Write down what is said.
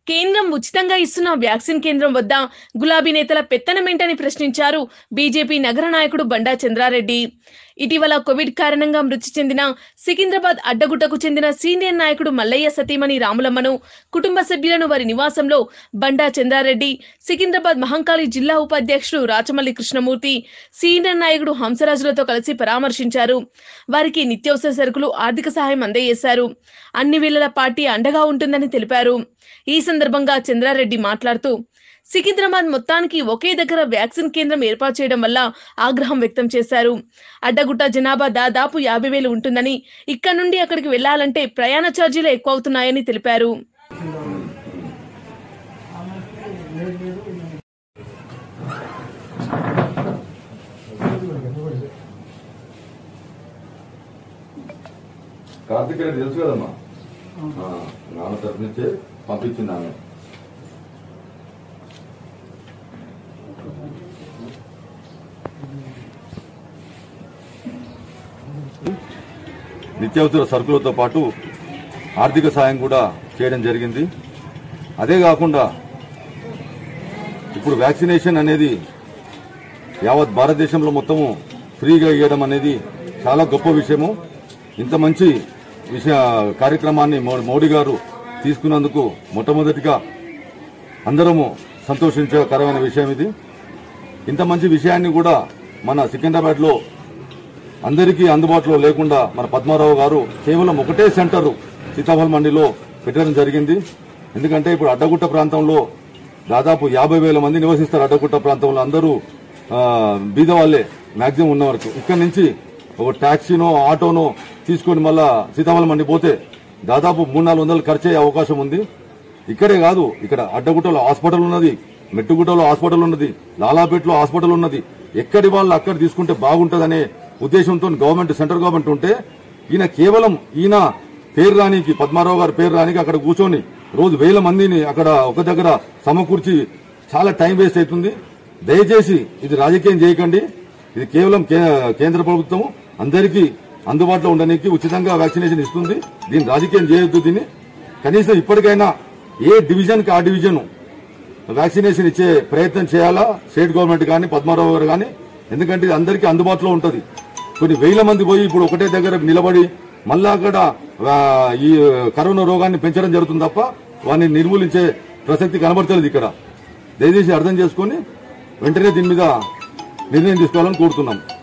కేంద్రం ఉచితంగా ఇస్తున్న వ్యాక్సిన్ కేంద్రం వద్ద గులాబీ నేతల పెత్తనమేంటని ప్రశ్నించారు బీజేపీ నగర నాయకుడు బండా చంద్రారెడ్డి ఇటీవల కోవిడ్ కారణంగా మృతి చెందిన సికింద్రాబాద్ అడ్డగుట్టకు చెందిన సీనియర్ నాయకుడు మల్లయ్య సతీమణి రాములమ్మను కుటుంబ సభ్యులను వారి నివాసంలో బండా చంద్రారెడ్డి సికింద్రాబాద్ మహంకాళి జిల్లా ఉపాధ్యక్షుడు రాచమల్లి కృష్ణమూర్తి సీనియర్ నాయకుడు హంసరాజులతో కలిసి పరామర్శించారు వారికి నిత్యావసర సరుకులు ఆర్థిక సహాయం అందజేశారు అన్ని వేళల పార్టీ అండగా ఉంటుందని తెలిపారు ఈ సందర్భంగా చంద్రారెడ్డి మాట్లాడుతూ సికింద్రాబాద్ మొత్తానికి ఒకే దగ్గర వ్యాక్సిన్ కేంద్రం ఏర్పాటు చేయడం వల్ల ఆగ్రహం వ్యక్తం చేశారు అడ్డగుట్ట జనాభా దాదాపు యాభై వేలు ఉంటుందని ఇక్కడ నుండి అక్కడికి వెళ్లాలంటే ప్రయాణ ఛార్జీలు ఎక్కువ అవుతున్నాయని తెలిపారు కార్తిక్ రెడ్డి తెలుసు కదమ్మా ఆ, నాన్న తరఫు నుంచే పంపించింది ఆమె నిత్యావసర సరుకులతో పాటు ఆర్థిక సాయం కూడా చేయడం జరిగింది అదే కాకుండా ఇప్పుడు వ్యాక్సినేషన్ అనేది యావత్ భారతదేశంలో మొత్తము ఫ్రీగా ఇవ్వడం అనేది చాలా గొప్ప విషయము ఇంత మంచి విషయ కార్యక్రమాన్ని మో- మోడీ గారు తీసుకున్నందుకు మొట్టమొదటిగా అందరము సంతోషించకరమైన విషయం ఇది ఇంత మంచి విషయాన్ని కూడా మన సికింద్రాబాద్లో అందరికీ అందుబాటులో లేకుండా మన పద్మారావు గారు కేవలం ఒకటే సెంటర్ సీతాఫల్ మండిలో పెట్టడం జరిగింది ఎందుకంటే ఇప్పుడు అడ్డగుట్ట ప్రాంతంలో దాదాపు యాభై వేల మంది నివసిస్తారు అడ్డగుట్ట ప్రాంతంలో అందరూ ఆ, బీద వాళ్ళే మాక్సిమం ఉన్న వరకు ఇక్కడ నుంచి ఒక టాక్సీనో ఆటోనో తీసుకొని మళ్ళా సీతాఫలం మండి పోతే దాదాపు మూడు నాలుగు వందలు ఖర్చు అయ్యే అవకాశం ఉంది ఇక్కడే కాదు ఇక్కడ అడ్డగుట్టలో హాస్పిటల్ ఉన్నది మెట్టుగుట్టలో హాస్పిటల్ ఉన్నది లాలాపేటలో హాస్పిటల్ ఉన్నది ఎక్కడి వాళ్ళు అక్కడ తీసుకుంటే బాగుంటదనే ఉద్దేశంతో గవర్నమెంట్ సెంట్రల్ గవర్నమెంట్ ఉంటే ఈయన కేవలం ఈయన పేరు రానికి పద్మారావు గారి పేరు రానికి అక్కడ కూర్చొని రోజు వేల మందిని అక్కడ ఒక దగ్గర సమకూర్చి చాలా టైం వేస్ట్ అవుతుంది దయచేసి ఇది రాజకీయం చేయకండి ఇది కేవలం కే- కేంద్ర ప్రభుత్వం అందరికీ అందుబాటులో ఉండడానికి ఉచితంగా వ్యాక్సినేషన్ ఇస్తుంది దీన్ని రాజకీయం చేయొద్దు దీన్ని కనీసం ఇప్పటికైనా ఏ డివిజన్ కి ఆ డివిజన్ వ్యాక్సినేషన్ ఇచ్చే ప్రయత్నం చేయాలా స్టేట్ గవర్నమెంట్ కానీ పద్మారావు గారు కానీ ఎందుకంటే ఇది అందరికీ అందుబాటులో ఉంటుంది కొన్ని వేల మంది పోయి ఇప్పుడు ఒకటే దగ్గర నిలబడి మళ్ళా అక్కడ ఆ, ఈ కరోనా రోగాన్ని పెంచడం జరుగుతుంది తప్ప వారిని నిర్మూలించే ప్రసక్తి కనబడతలేదు ఇక్కడ దయచేసి అర్థం చేసుకొని వెంటనే దీని మీద నిర్ణయం తీసుకోవాలని కోరుతున్నాం